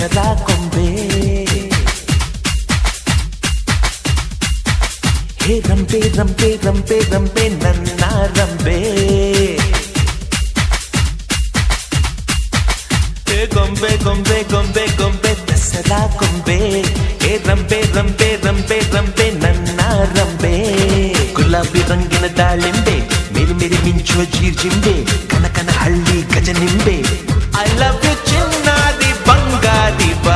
ದಸರಾ ಗೊಂಬೆ ಹೇ ರಂಬೆ ರಂಬೆ ರಂಬೆ ರಂಬೆ ನನ್ನ ರಂಬೆ ಹೇ ಗೊಂಬೆ ಗೊಂಬೆ ಗೊಂಬೆ ಗೊಂಬೆ ದಸರಾ ಗೊಂಬೆ ಹೇ ರಂಬೆ ರಂಬೆ ರಂಬೆ ರಂಬೆ ನನ್ನ ರಂಬೆ ಗುಲಾಬಿ ರಂಗಿನ ದಾಳಿಂಬೆ ಮೇರಿ ಮೇರಿ ಮಿಂಚುವ ಜೀರ್ಜಿಂಬೆ ಕನಕನ ಹಳ್ಳಿ ಗಜ ನಿಂಬೆ ಐ ಲವ್ ಯು ಚಿನ್ನಾದಿ ಬಂಗಾರಿ ಬಾ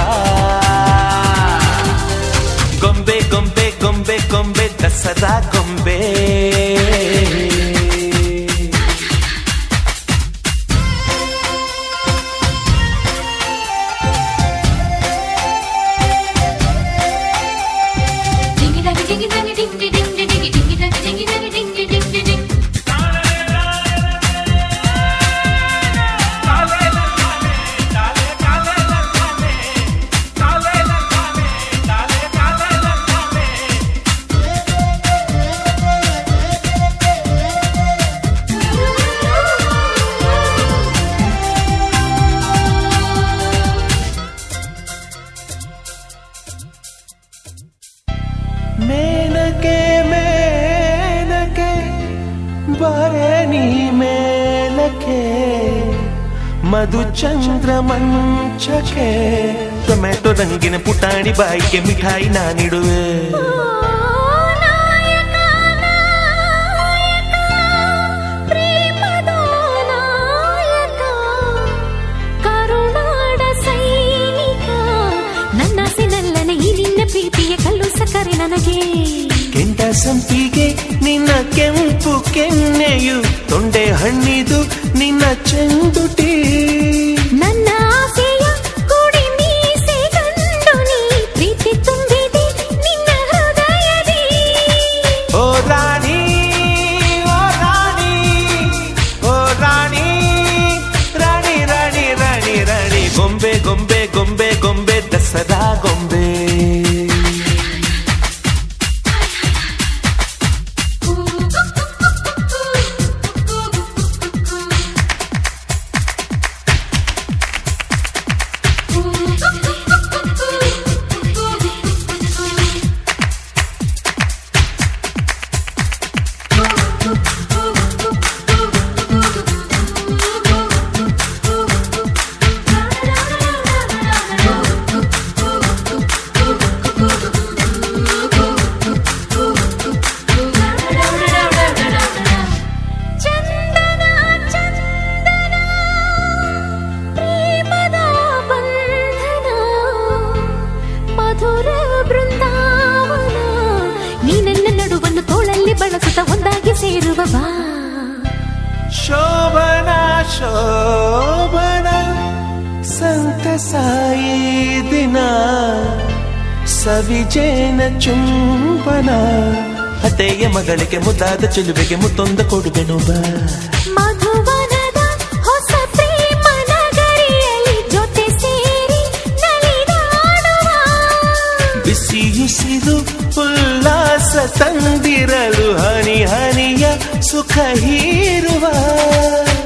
ಗೊಂಬೆ ಗೊಂಬೆ ಗೊಂಬೆ ಗೊಂಬೆ ದಸರಾ ಗೊಂಬೆ Dingy dangy dingy dangy ding ding ding ding dingy dingy dangy dingy dangy ding ding ding ding ding. ಮೇನಕೆ ಮೇನಕೆ ಬರೆ ನೀ ಮೇಲಕ್ಕೆ ಮಧು ಚಂದ್ರ ಮಂಚಕ್ಕೆ ಟೊಮೆಟೊ ರಂಗಿನ ಪುಟಾಣಿ ಬಾಯಿಗೆ ಮಿಠಾಯಿ ನಾನಿಡುವೆ ನಾಯಕ ನಾಯಕ ಪ್ರೇಮದ ನಾಯಕ ಕರುನಾಡ ಸೈನಿಕ ನನ್ನಾಸೆನಲ್ಲನೆ ಈ ನಿನ್ನ ಪ್ರೀತಿಯ ಕಲ್ಲು ಸಕ್ಕರೆ ನನಗೆ ಕೆಂಡ ಸಂಪಿಗೆ ನಿನ್ನ ಕೆಂಪು ಕೆನ್ನೆಯು ತೊಂಡೆ ಹಣ್ಣಿದು ನಿನ್ನ ಚೆಂದುಟಿ ನನ್ನ ಆಸೆಯ ಕೂಡಿ ಮೀಸೆ ಗಂಡು ನೀ ಪ್ರೀತಿ ತುಂಬಿದೆ ನಿನ್ನ ಹೃದಯದಿ ಓ ರಾಣಿ ಓ ರಾಣಿ ಓ ರಾಣಿ ರಾಣಿ ರಾಣಿ ರಾಣಿ ರಾಣಿ ಗೊಂಬೆ ಗೊಂಬೆ ಗೊಂಬೆ ಗೊಂಬೆ ದಸರಾ ಗೊಂಬೆ ಚಂದನ ಚಂದನ ಪ್ರೇಮದ ಬಂಧನ ಮಧುರ ಬೃಂದಾವನ ನೀ ನನ್ನ ನಡುವನ್ನು ತೋಳಲ್ಲಿ ಬಳಸುತ್ತ ಒಂದಾಗಿ ಸೇರುವ ಬಾ ಶೋಭನ ಶೋಭನ ಸಂತ ಸಾಯಿ ದಿನ ಸವಿಜೇನ ಚುಂಬನ ಅತ್ತೆಯ ಮಗಳಿಗೆ ಮುದ್ದಾದ ಚೆಲುವೆಗೆ ಮುತ್ತೊಂದ ಕೊಡುವೆನು ಬಾ ಮಧುವನದ ಹೊಸ ಪ್ರೇಮ ನಗರಿಯಲ್ಲಿ ಜೊತೆ ಸೇರಿ ನಲಿದಾಡುವ ಬಿಸಿಯುಸಿದು ಉಲ್ಲಾಸ ತಂದಿರಲು ಹನಿ ಹನಿಯ ಸುಖ ಹೀರುವ